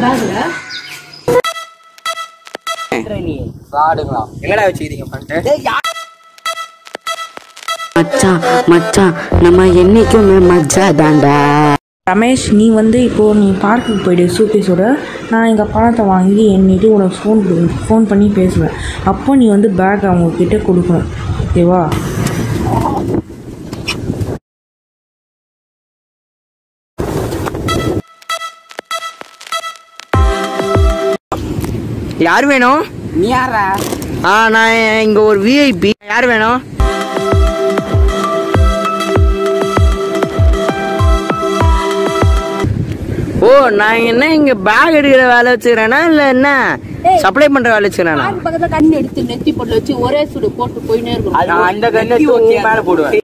பேக்ல ஃப்ராடுங்களா எங்கடா வச்சுக்கிறீங்க பண்ணிட்டு மச்சான் மச்சான் நம்ம என்னைக்குமே மஜ்ஜா தாண்டா ரமேஷ் நீ வந்து இப்போது நீ பார்க்குக்கு போயிடு சூப்பீஸோட நான் எங்கள் பணத்தை வாங்கி எண்ணிட்டு உனக்கு ஃபோன் ஃபோன் பண்ணி பேசுவேன் அப்போ நீ வந்து பேக் அவங்கக்கிட்ட கொடுக்கணும் ஓகேவா யார் வேணும் நீ யாரா ஆ நான் இங்க ஒரு விஐபி யார் வேணும் ஓ நான் என்ன இங்க பேக் எடுக்கிற வேலை வச்சுக்கிறேனா இல்ல என்ன சப்ளை பண்ற வேலை வச்சுக்கிறேனா பக்கத்துல கண்ணு எடுத்து நெத்தி பொருள் வச்சு ஒரே சுடு போட்டு போயினே இருக்கணும் நான் அந்த கண்ணு மேல போடுவேன்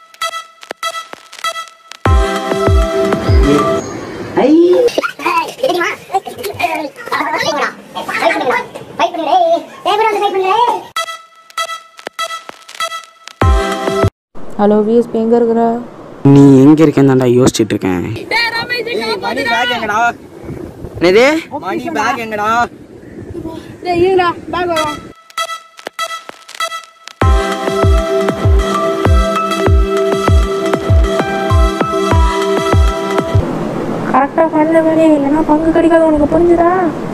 ஹலோ விஎஸ்பி எங்கே இருக்கிற நீ எங்க இருக்கேன்னு தாண்டா யோசிச்சுட்டு இருக்கேன் மணி பேக் எங்கடா என்னது மணி பேக் எங்கடா டேய் இருடா பேக் வரும் கரெக்டாக பண்ண வேலையே இல்லைன்னா பங்கு கிடைக்காது உனக்கு புரிஞ்சுதா